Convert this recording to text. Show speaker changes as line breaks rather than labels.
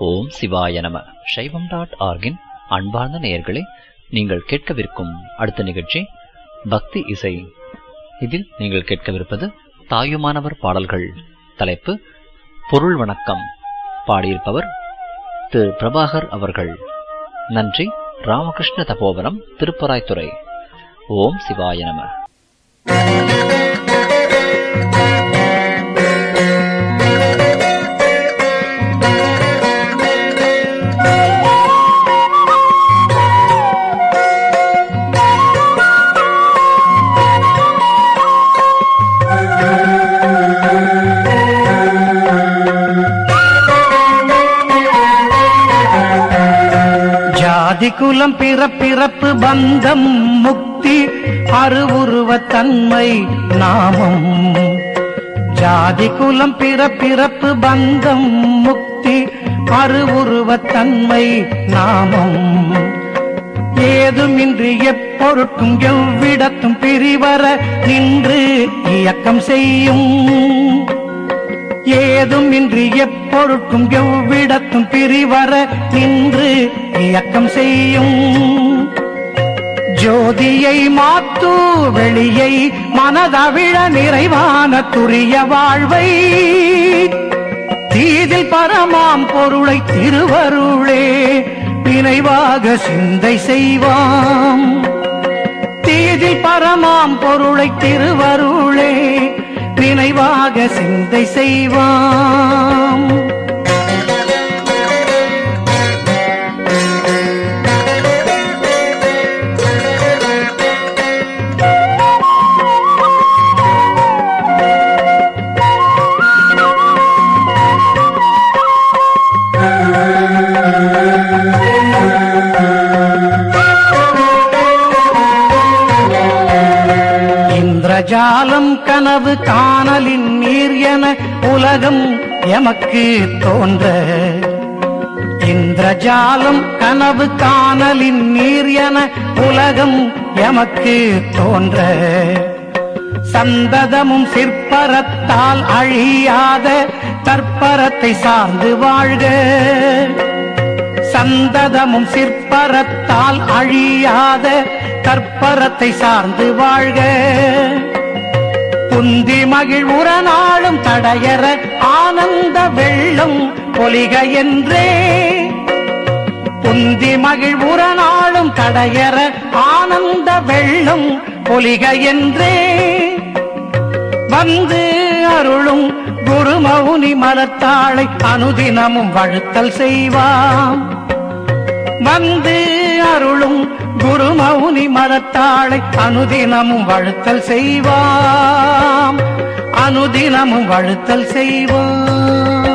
ஓம் சிவாய நம சைவம் டாட் ஆர்கின் அன்பார்ந்த நேயர்களே நீங்கள் கேட்கவிருக்கும் அடுத்த நிகழ்ச்சி பக்தி இசை இதில் நீங்கள் கேட்கவிருப்பது தாயுமானவர் பாடல்கள் தலைப்பு பொருள் வணக்கம் பாடியிருப்பவர் திரு பிரபாகர் அவர்கள் நன்றி ராமகிருஷ்ண தபோவனம் திருப்பராய்த்துறை ஓம் சிவாய நம
ஜாதி குலம் பிறப்பிறப்பு பந்தம் முக்தி அருவுருவ தன்மை நாமம் ஜாதி குலம் பிறப்பிறப்பு பந்தம் முக்தி அருவுருவ தன்மை நாமம் ஏதுமின்றி எப்பொருட்டும் எவ்விடத்தும் பிரிவர நின்று இயக்கம் செய்யும் ஏதும் இன்றி எப்பொருட்டும் எவ்விடத்தும் பிரிவர நின்று இயக்கம் செய்யும் ஜோதியை மாத்து வெளியை மனதவிழ நிறைவான துரிய வாழ்வை தீதில் பரமாம் பொருளை திருவருளே நினைவாக சிந்தை செய்வாம் தீதில் பரமாம் பொருளை திருவருளே நினைவாக சிந்தை செய்வாம் இந்திரஜாலம் கனவு காணலின் நீர் என உலகம் எமக்கு தோன்ற இந்திரஜாலம் கனவு காணலின் நீர் என உலகம் எமக்கு தோன்ற சந்ததமும் சிற்பரத்தால் அழியாத தற்பரத்தை சார்ந்து வாழ்க சந்ததமும் சிற்பரத்தால் அழியாத கற்பரத்தை சார்ந்து வாழ்க புந்தி மகிழ் உரநாளும் தடையற ஆனந்த வெள்ளம் பொலிக என்றே புந்தி மகிழ் உரநாளும் தடையற ஆனந்த வெள்ளம் பொலிக என்றே வந்து அருளும் குரு மௌனி மலத்தாளை அனுதினமும் வழுத்தல் செய்வாம் வந்து அருளும் குரு மௌனி மலத்தாளை அனுதினமும் வழுத்தல் செய்வாம் அனுதினமும் வழுத்தல் செய்வாம்